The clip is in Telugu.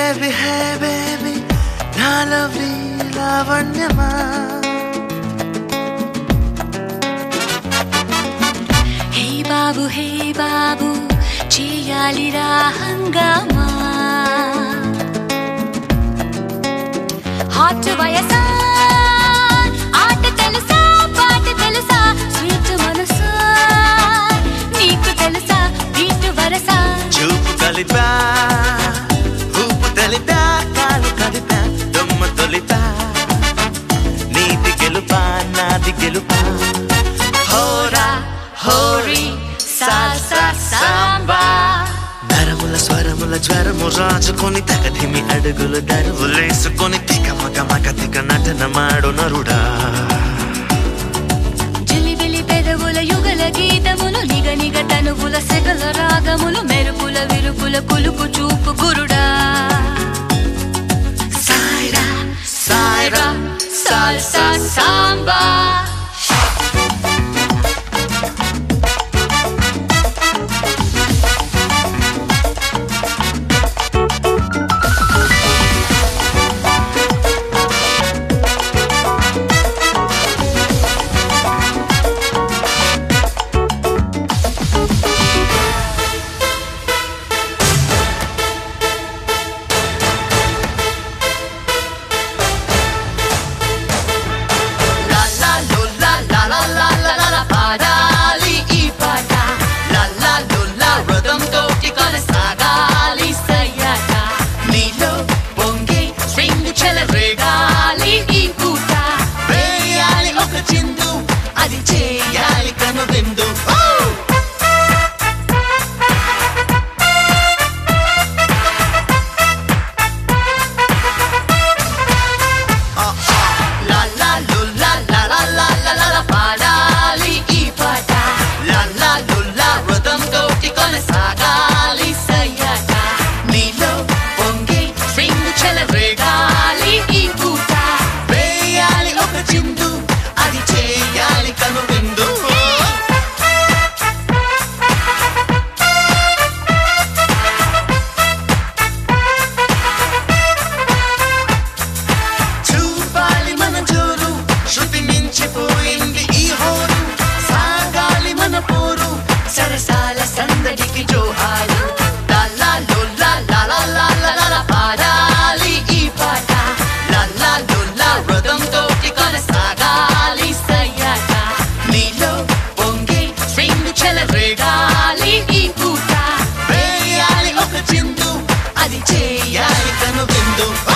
బేబీ హే బేబీ నాలో లావణ్యమా హే బాబు హే బాబు చేయాలిరా హంగామా హాట్ వయసా ఆట తెలుసా పాట తెలుసా స్వీట్ మనసా నీకు తెలుసా వీటు వరసా చూపు కలిపా ఊపు తెలిపా కాలు కలిపా దొమ్మ తొలిపా నీది గెలుపా నాది గెలుపా హోరా హోరీ సాల్సా సాంబా నరముల స్వరముల జ్వరము రాజుకొని తగధిమి అడుగులు దరువులేసుకొని తిక మగ మగ తిక నటన మాడు నరుడా జిలిబిలి పెదవుల యుగల గీతములు నిగ నిగ తనువుల సెగల రాగములు మెరుపుల విరుపుల కులుకు చూపు గురుడా సాయిరా సాయిరా salsa samba La la lo la la la la la la la పాడాలి ఈ పాట La la lo la rhythm తోటి కొనసాగాలి సయ్యాట నీలో పొంగే స్ట్రింగ్ చెలరేగాలి ఈ పూట వేయాలి ఒక చిందు అది చేయాలి కను విందు La la lo la la la la la la la పాడాలి ఈ పాట La la lo la rhythm తోటి కొనసాగాలి సయ్యాట నీలో పొంగే స్ట్రింగ్ చెలరేగాలి ఈ పూట వేయాలి ఒక చిందు అది చేయాలి కను విందు చూపాలి మన జోరు శృతి మించిపోయింది ఈ హోరు సాగాలి మన పోరు సరసాల సందడికి జోహాలు లాలా లోలా లాలా లాలా లాలా పాడాలి ఈ పాట లాలా లోలా రథం తోటి కొనసాగాలి సయ్యాట నీలో పొంగే స్ట్రింగ్ చెలరేగాలి ఈ పూట వేయాలి ఒక చిందు అది చేయాలి కను విందు